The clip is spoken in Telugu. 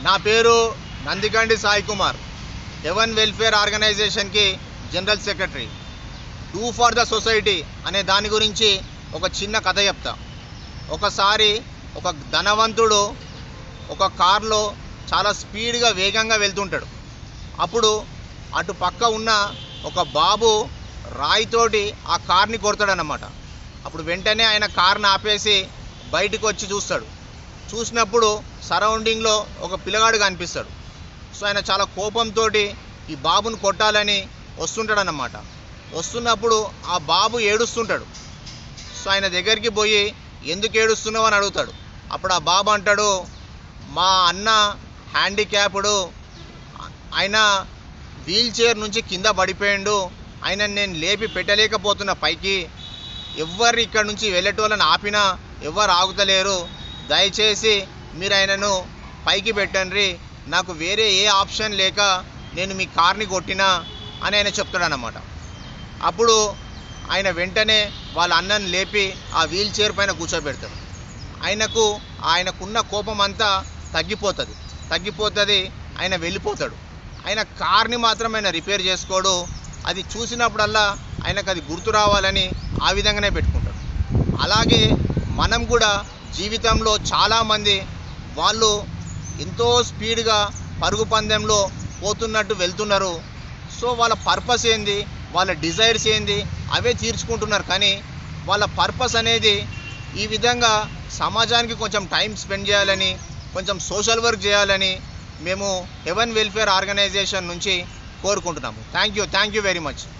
నా పేరు నందికండి సాయి కుమార్ హెవెన్ వెల్ఫేర్ ఆర్గనైజేషన్కి general secretary do for the society అనే దాని గురించి ఒక చిన్న కథ చెప్తా ఒకసారి ఒక ధనవంతుడు ఒక కార్లో చాలా స్పీడ్గా వేగంగా వెళ్తుంటాడు అప్పుడు అటు పక్క ఉన్న ఒక బాబు రాయితోటి ఆ కార్ని కొడతాడనమాట అప్పుడు వెంటనే ఆయన కార్ని ఆపేసి బయటికి వచ్చి చూస్తాడు చూసినప్పుడు సరౌండింగ్లో ఒక పిల్లగాడు కనిపిస్తాడు సో ఆయన చాలా కోపంతో ఈ బాబును కొట్టాలని వస్తుంటాడనమాట వస్తున్నప్పుడు ఆ బాబు ఏడుస్తుంటాడు సో ఆయన దగ్గరికి పోయి ఎందుకు ఏడుస్తున్నావు అని అడుగుతాడు అప్పుడు ఆ బాబు అంటాడు మా అన్న హ్యాండిక్యాప్డ్ ఆయన వీల్ చైర్ నుంచి కింద పడిపోయిండు ఆయన నేను లేపి పెట్టలేకపోతున్నా పైకి ఎవ్వరు ఇక్కడ నుంచి వెళ్ళేటోళ్ళని ఆపినా ఎవ్వరు ఆగుతలేరు దయచేసి మీరు ఆయనను పైకి పెట్టండి నాకు వేరే ఏ ఆప్షన్ లేక నేను మీ కార్ని కొట్టినా అని ఆయన చెప్తాడనమాట అప్పుడు ఆయన వెంటనే వాళ్ళ అన్నని లేపి ఆ వీల్ చైర్ పైన కూర్చోబెడతాడు ఆయనకు ఆయనకున్న కోపం అంతా తగ్గిపోతుంది తగ్గిపోతుంది ఆయన వెళ్ళిపోతాడు ఆయన కార్ని మాత్రం ఆయన రిపేర్ చేసుకోడు అది చూసినప్పుడల్లా ఆయనకు అది గుర్తు రావాలని ఆ విధంగానే పెట్టుకుంటాడు అలాగే మనం కూడా జీవితంలో చాలామంది వాళ్ళు ఎంతో స్పీడ్గా పరుగు పందెంలో పోతున్నట్టు వెళ్తున్నారు సో వాళ్ళ పర్పస్ ఏంది వాళ్ళ డిజైర్స్ ఏంది అవే తీర్చుకుంటున్నారు కానీ వాళ్ళ పర్పస్ అనేది ఈ విధంగా సమాజానికి కొంచెం టైం స్పెండ్ చేయాలని కొంచెం సోషల్ వర్క్ చేయాలని మేము హెవెన్ వెల్ఫేర్ ఆర్గనైజేషన్ నుంచి కోరుకుంటున్నాము thank you thank you very much